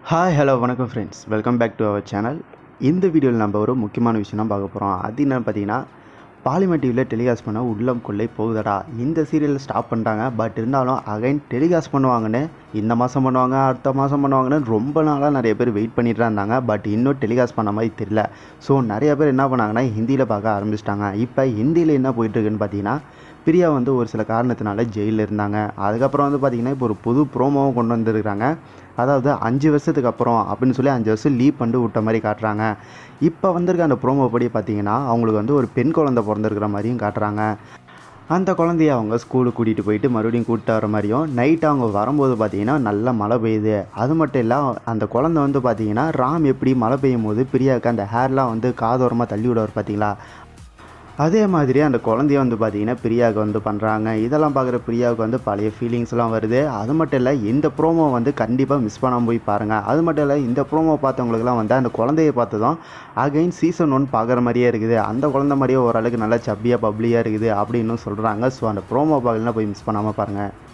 hi hello வணக்கம் friends welcome back to our channel இந்த வீடியோவில் நம்ம ஒரு முக்கியமான விஷயம் தான் பார்க்க போகிறோம் அது என்னன்னு பார்த்தீங்கன்னா பாலிமர் டிவியில் டெலிகாஸ்ட் பண்ண உள்ளம் கொள்ளை போகுதடா இந்த சீரியல் ஸ்டாப் பண்ணிட்டாங்க பட் இருந்தாலும் அகைன் டெலிகாஸ்ட் பண்ணுவாங்கன்னு இந்த மாதம் பண்ணுவாங்க அடுத்த மாதம் பண்ணுவாங்கன்னு ரொம்ப நாளாக நிறைய பேர் வெயிட் பண்ணிட்டு தான் இருந்தாங்க பட் இன்னும் டெலிகாஸ்ட் பண்ண மாதிரி தெரியல ஸோ நிறைய பேர் என்ன பண்ணாங்கன்னா ஹிந்தியில் பார்க்க ஆரம்பிச்சிட்டாங்க இப்போ ஹிந்தியில் என்ன போயிட்டுருக்குன்னு பார்த்தீங்கன்னா பிரியா வந்து ஒரு சில காரணத்தினால ஜெயிலில் இருந்தாங்க அதுக்கப்புறம் வந்து பார்த்திங்கன்னா இப்போ ஒரு புது ப்ரோமோவும் கொண்டு வந்திருக்கிறாங்க அதாவது அஞ்சு வருஷத்துக்கு அப்புறம் அப்படின்னு சொல்லி அஞ்சு வருஷம் லீவ் பண்ணி விட்ட மாதிரி காட்டுறாங்க இப்போ வந்திருக்க அந்த ப்ரோமோ படி பார்த்தீங்கன்னா அவங்களுக்கு வந்து ஒரு பெண் குழந்தை பிறந்திருக்கிற மாதிரியும் காட்டுறாங்க அந்த குழந்தைய அவங்க ஸ்கூலுக்கு கூட்டிகிட்டு போயிட்டு மறுபடியும் கூப்பிட்டு வர மாதிரியும் நைட் அவங்க வரும்போது பார்த்தீங்கன்னா நல்ல மழை பெய்யுது அது மட்டும் இல்லை அந்த குழந்தை வந்து பார்த்தீங்கன்னா ராம் எப்படி மழை பெய்யும் போது பிரியாவுக்கு அந்த ஹேர்லாம் வந்து காதோரமாக தள்ளி விடுவார் பார்த்தீங்களா அதே மாதிரி அந்த குழந்தைய வந்து பார்த்தீங்கன்னா பிரியாவுக்கு வந்து பண்ணுறாங்க இதெல்லாம் பார்க்குற பிரியாவுக்கு வந்து பழைய ஃபீலிங்ஸ்லாம் வருது அது மட்டும் இல்லை இந்த ப்ரோமோ வந்து கண்டிப்பாக மிஸ் பண்ணாமல் போய் பாருங்கள் அது மட்டும் இல்லை இந்த ப்ரோமோ பார்த்தவங்களுக்குலாம் வந்து அந்த குழந்தைய பார்த்ததும் அகைன் சீசன் ஒன் பார்க்குற மாதிரியே இருக்குது அந்த குழந்தை மாதிரியே ஓரளவுக்கு நல்லா சப்பியாக பப்ளியாக இருக்குது அப்படின்னு சொல்கிறாங்க ஸோ அந்த ப்ரோமோ பார்க்கலாம் போய் மிஸ் பண்ணாமல் பாருங்கள்